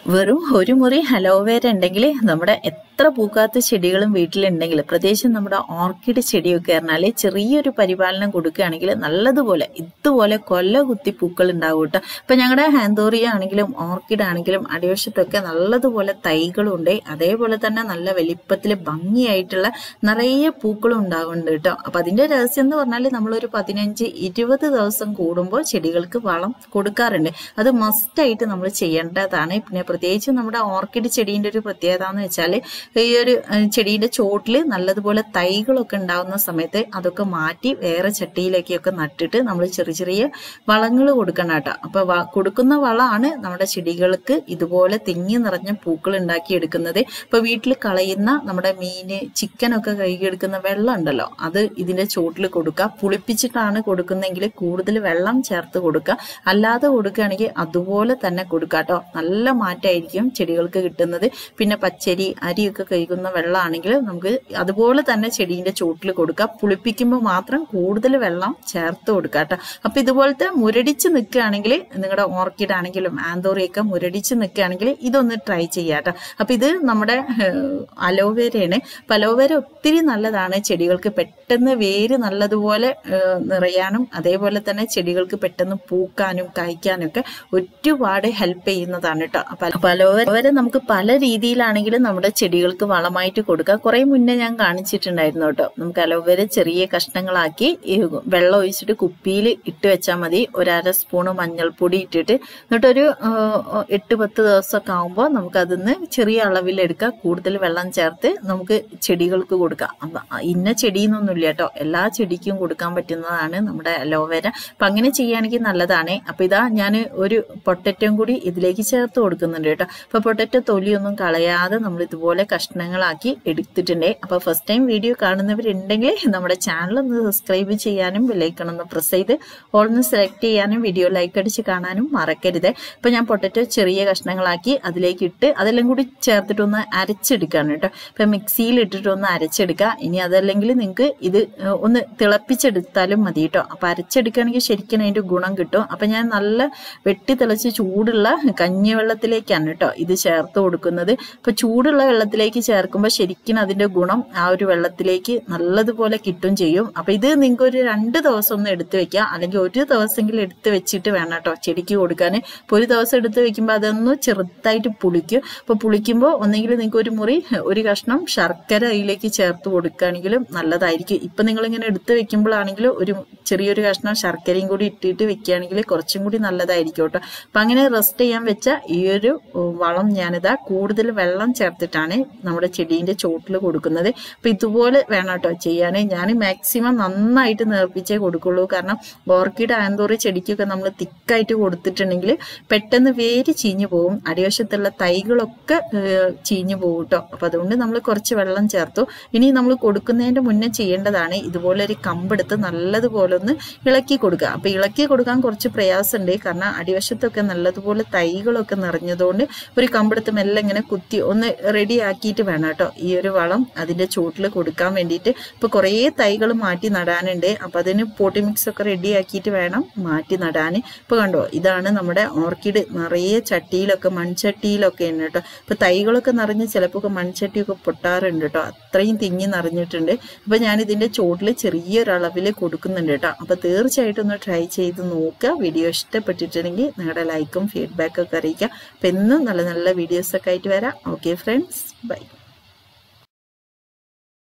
വെറും ഒരു മുറി ഹലോവേര ഉണ്ടെങ്കിൽ നമ്മുടെ എത്ര പൂക്കാത്ത ചെടികളും വീട്ടിലുണ്ടെങ്കിൽ പ്രത്യേകിച്ചും നമ്മുടെ ഓർക്കിഡ് ചെടിയൊക്കെ പറഞ്ഞാൽ ചെറിയൊരു പരിപാലനം കൊടുക്കുകയാണെങ്കിൽ നല്ലതുപോലെ ഇതുപോലെ കൊല്ല കുത്തി പൂക്കൾ ഉണ്ടാവും കേട്ടോ ഇപ്പൊ ഞങ്ങളുടെ ഹാന്തോറിയ ആണെങ്കിലും ഓർക്കിഡ് ആണെങ്കിലും അടിവശത്തൊക്കെ നല്ലതുപോലെ തൈകളുണ്ട് അതേപോലെ തന്നെ നല്ല വലിപ്പത്തിൽ ഭംഗിയായിട്ടുള്ള നിറയെ പൂക്കളും ഉണ്ടാവുന്നുണ്ട് കേട്ടോ അപ്പൊ അതിന്റെ രഹസ്യം എന്ന് പറഞ്ഞാൽ നമ്മളൊരു പതിനഞ്ച് ഇരുപത് ദിവസം കൂടുമ്പോൾ ചെടികൾക്ക് വളം കൊടുക്കാറുണ്ട് അത് മസ്റ്റായിട്ട് നമ്മൾ ചെയ്യേണ്ടതാണ് പിന്നെ പ്രത്യേകിച്ച് നമ്മുടെ ഓർക്കിഡ് ചെടീന്റെ ഒരു പ്രത്യേകത എന്ന് വെച്ചാൽ ഈ ഒരു ഏഹ്, ചെടീന്റെ ചോട്ടിൽ നല്ലതുപോലെ തൈകളൊക്കെ ഉണ്ടാവുന്ന സമയത്ത് അതൊക്കെ മാറ്റി വേറെ ചട്ടിയിലേക്കൊക്കെ നട്ടിട്ട് നമ്മൾ ചെറിയ ചെറിയ വളങ്ങൾ കൊടുക്കണം കേട്ടോ അപ്പൊ വ- കൊടുക്കുന്ന വളമാണ് നമ്മുടെ ചെടികൾക്ക് ഇതുപോലെ തിങ്ങി നിറഞ്ഞ പൂക്കൾ ഉണ്ടാക്കിയെടുക്കുന്നത് ഇപ്പൊ വീട്ടിൽ കളയുന്ന നമ്മുടെ മീന് ചിക്കനൊക്കെ കഴുകിയെടുക്കുന്ന വെള്ളം ഉണ്ടല്ലോ അത് ഇതിന്റെ ചോട്ടിൽ കൊടുക്കുക പുളിപ്പിച്ചിട്ടാണ് കൊടുക്കുന്നതെങ്കിൽ കൂടുതൽ വെള്ളം ചേർത്ത് കൊടുക്കുക അല്ലാതെ കൊടുക്കുകയാണെങ്കിൽ അതുപോലെ തന്നെ കൊടുക്കുക കേട്ടോ നല്ല മാറ്റമായിരിക്കും ചെടികൾക്ക് കിട്ടുന്നത് പിന്നെ പച്ചരി അരിയൊക്കെ കഴുകുന്ന വെള്ളമാണെങ്കിൽ നമുക്ക് അതുപോലെ തന്നെ ചെടീന്റെ ചോട്ടിൽ കൊടുക്കുക പുളിപ്പിക്കുമ്പോൾ മാത്രം കൂടുതൽ വെള്ളം ചേർത്ത് കൊടുക്കുക കേട്ടോ അപ്പൊ ഇതുപോലത്തെ മുരടിച്ച് നിൽക്കുകയാണെങ്കിൽ നിങ്ങളുടെ ഓർക്കിഡ് ആണെങ്കിലും ആന്തോറിയൊക്കെ മുരടിച്ച് നിൽക്കുകയാണെങ്കിൽ ഇതൊന്ന് ട്രൈ ചെയ്യാം കേട്ടോ അപ്പൊ ഇത് നമ്മുടെ അലോവേരയാണ് അപ്പൊ അലോവേര ഒത്തിരി നല്ലതാണ് ചെടികൾക്ക് പെട്ടെന്ന് വേര് നല്ലതുപോലെ ഏഹ്, നിറയാനും അതേപോലെ തന്നെ ചെടികൾക്ക് പെട്ടെന്ന് പൂക്കാനും കായ്ക്കാനും ഒക്കെ ഒരുപാട് ഹെൽപ്പ് ചെയ്യുന്നതാണ് കേട്ടോ അപ്പൊ അപ്പൊ അലോവേര നമുക്ക് പല രീതിയിലാണെങ്കിലും നമ്മുടെ ചെടികൾക്ക് വളമായിട്ട് കൊടുക്കാം കുറെ മുന്നേ ഞാൻ കാണിച്ചിട്ടുണ്ടായിരുന്നു കേട്ടോ നമുക്ക് അലോവേര ചെറിയ കഷ്ണങ്ങളാക്കി ഈ വെള്ളം ഒഴിച്ചിട്ട് കുപ്പിയിൽ ഇട്ട് വെച്ചാൽ മതി ഒരു അര സ്പൂണ് മഞ്ഞൾപ്പൊടി ഇട്ടിട്ട് എന്നിട്ടൊരു ആ, എട്ട് പത്ത് ദിവസമൊക്കെ ആകുമ്പോൾ നമുക്ക് അതിന്ന് ചെറിയ അളവിൽ എടുക്കാം കൂടുതൽ വെള്ളം ചേർത്ത് നമുക്ക് ചെടികൾക്ക് കൊടുക്കാം അപ്പൊ ഇന്ന ചെടിയെന്നൊന്നുമില്ല കേട്ടോ എല്ലാ ചെടിക്കും കൊടുക്കാൻ പറ്റുന്നതാണ് നമ്മുടെ അലോവേര അപ്പൊ അങ്ങനെ ചെയ്യുകയാണെങ്കിൽ നല്ലതാണ് അപ്പൊ ഇതാ ഞാൻ ഒരു പൊട്ടറ്റവും കൂടി ഇതിലേക്ക് ചേർത്ത് കൊടുക്കുന്നുണ്ട് കേട്ടോ അപ്പൊ പൊട്ടറ്റോ തൊലിയൊന്നും കളയാതെ നമ്മൾ ഇതുപോലെ കഷ്ണങ്ങളാക്കി എടുത്തിട്ടുണ്ട് അപ്പൊ ഫസ്റ്റ് ടൈം വീഡിയോ കാണുന്നവരുണ്ടെങ്കിൽ നമ്മുടെ ചാനൽ ഒന്ന് സബ്സ്ക്രൈബ് ചെയ്യാനും ബെല്ലൈക്കൺ ഒന്ന് പ്രസ് ചെയ്ത് ഓൾന്ന് സെലക്ട് ചെയ്യാനും വീഡിയോ ലൈക്ക് അടിച്ച് കാണാനും മറക്കരുത് ഇപ്പൊ ഞാൻ പൊട്ടറ്റോ ചെറിയ കഷ്ണങ്ങളാക്കി അതിലേക്ക് ഇട്ട് അതെല്ലാം കൂടി ചേർത്തിട്ടൊന്ന് അരച്ചെടുക്കാണ് കേട്ടോ ഇപ്പൊ മിക്സിയിൽ ഇട്ടിട്ട് ഒന്ന് അരച്ചെടുക്കുക ഇനി അതല്ലെങ്കിൽ നിങ്ങൾക്ക് ഇത് ഏഹ്, ഒന്ന് തിളപ്പിച്ചെടുത്താലും മതി കേട്ടോ അപ്പൊ അരച്ചെടുക്കുകയാണെങ്കിൽ ശരിക്കും അതിന്റെ ഗുണം കിട്ടും അപ്പൊ ഞാൻ നല്ല വെട്ടി തിളച്ച് ചൂടുള്ള കഞ്ഞിവെള്ളത്തിലേക്കാണ് കേട്ടോ ഇത് ചേർത്ത് കൊടുക്കുന്നത് ഇപ്പൊ ചൂടുള്ള വെള്ളത്തിലേക്ക് ചേർക്കുമ്പോൾ ശരിക്കും അതിന്റെ ഗുണം ആ ഒരു വെള്ളത്തിലേക്ക് നല്ലതുപോലെ കിട്ടും ചെയ്യും അപ്പൊ ഇത് നിങ്ങൾക്ക് ഒരു രണ്ട് ദിവസം ഒന്ന് എടുത്തു വെക്കുക അല്ലെങ്കിൽ ഒരു ദിവസമെങ്കിലും എടുത്ത് വെച്ചിട്ട് വേണം കേട്ടോ ചെടിക്ക് കൊടുക്കാൻ ഇപ്പൊ ഒരു ദിവസം എടുത്ത് വെക്കുമ്പോൾ അതൊന്ന് ചെറുതായിട്ട് പുളിക്കും അപ്പൊ പുളിക്കുമ്പോൾ ഒന്നെങ്കിൽ നിങ്ങൾക്ക് ഒരു മുറി ഒരു കഷ്ണം ശർക്കര അതിലേക്ക് ചേർത്ത് കൊടുക്കുകയാണെങ്കിലും നല്ലതായിരിക്കും ഇപ്പൊ നിങ്ങൾ ഇങ്ങനെ എടുത്ത് വെക്കുമ്പോഴാണെങ്കിലും ഒരു ചെറിയൊരു കഷ്ണം ശർക്കരയും കൂടി ഇട്ടിട്ട് വെക്കുകയാണെങ്കിൽ കുറച്ചും കൂടി നല്ലതായിരിക്കും കേട്ടോ അപ്പൊ അങ്ങനെ റെസ്റ്റ് ചെയ്യാൻ വെച്ച ഈ ഒരു ഉം, വളം ഞാനിതാ കൂടുതൽ വെള്ളം ചേർത്തിട്ടാണ് നമ്മുടെ ചെടീന്റെ ചോട്ടിൽ കൊടുക്കുന്നത് അപ്പൊ ഇതുപോലെ വേണം കേട്ടോ ചെയ്യാൻ ഞാൻ മാക്സിമം നന്നായിട്ട് നേർപ്പിച്ചേ കൊടുക്കുള്ളൂ കാരണം ഓർക്കിഡ് ആന്തോറി ചെടിക്കൊക്കെ നമ്മൾ തിക്കായിട്ട് കൊടുത്തിട്ടുണ്ടെങ്കിൽ പെട്ടെന്ന് വേര് ചീഞ്ഞു പോകും അടിവശത്തുള്ള തൈകളൊക്കെ ഏഹ്, ചീഞ്ഞു പോകും കേട്ടോ അപ്പൊ അതുകൊണ്ട് നമ്മൾ കുറച്ച് വെള്ളം ചേർത്തു ഇനി നമ്മൾ കൊടുക്കുന്നതിന്റെ മുന്നേ ചെയ്യേണ്ടതാണ് ഇതുപോലെ ഒരു കമ്പെടുത്ത് നല്ലതുപോലെ ഒന്ന് ഇളക്കി കൊടുക്കുക അപ്പൊ ഇളക്കി കൊടുക്കാൻ കുറച്ച് പ്രയാസമുണ്ട് കാരണം അടിവശത്തൊക്കെ നല്ലതുപോലെ തൈകളൊക്കെ നിറഞ്ഞതുകൊണ്ട് ഒരു കമ്പെടുത്ത് മെല്ലെ ഇങ്ങനെ കുത്തി ഒന്ന് റെഡി ആക്കിയിട്ട് വേണം കേട്ടോ ഈ ഒരു വളം അതിന്റെ ചുവട്ടിൽ കൊടുക്കാൻ വേണ്ടിയിട്ട് ഇപ്പൊ കുറേ തൈകൾ മാറ്റി നടാനുണ്ട് അപ്പൊ അതിന് പോട്ടി മിക്സ് ഒക്കെ റെഡി ആക്കിയിട്ട് വേണം മാറ്റി നടാൻ ഇപ്പൊ കണ്ടോ ഇതാണ് നമ്മുടെ ഓർക്കിഡ് നിറയെ ചട്ടിയിലൊക്കെ മൺചട്ടിയിലൊക്കെ ഉണ്ട് കേട്ടോ ഇപ്പൊ തൈകളൊക്കെ നിറഞ്ഞ് ചിലപ്പോൾ ഒക്കെ മൺചട്ടിയൊക്കെ പൊട്ടാറുണ്ട് കേട്ടോ അത്രയും തിങ്ങി നിറഞ്ഞിട്ടുണ്ട് അപ്പൊ ഞാൻ ഇതിന്റെ ചോട്ടിൽ ചെറിയൊരളവിൽ കൊടുക്കുന്നുണ്ട് കേട്ടോ അപ്പൊ തീർച്ചയായിട്ടും ഒന്ന് ട്രൈ ചെയ്ത് നോക്കുക വീഡിയോ ഇഷ്ടപ്പെട്ടിട്ടുണ്ടെങ്കിൽ നിങ്ങളുടെ ലൈക്കും ഫീഡ്ബാക്കും ഒക്കെ അറിയിക്കുക അപ്പൊ എന്നും നല്ല നല്ല വീഡിയോസ് ഒക്കെ ആയിട്ട് വരാം ഓക്കെ ഫ്രണ്ട്സ് ബൈ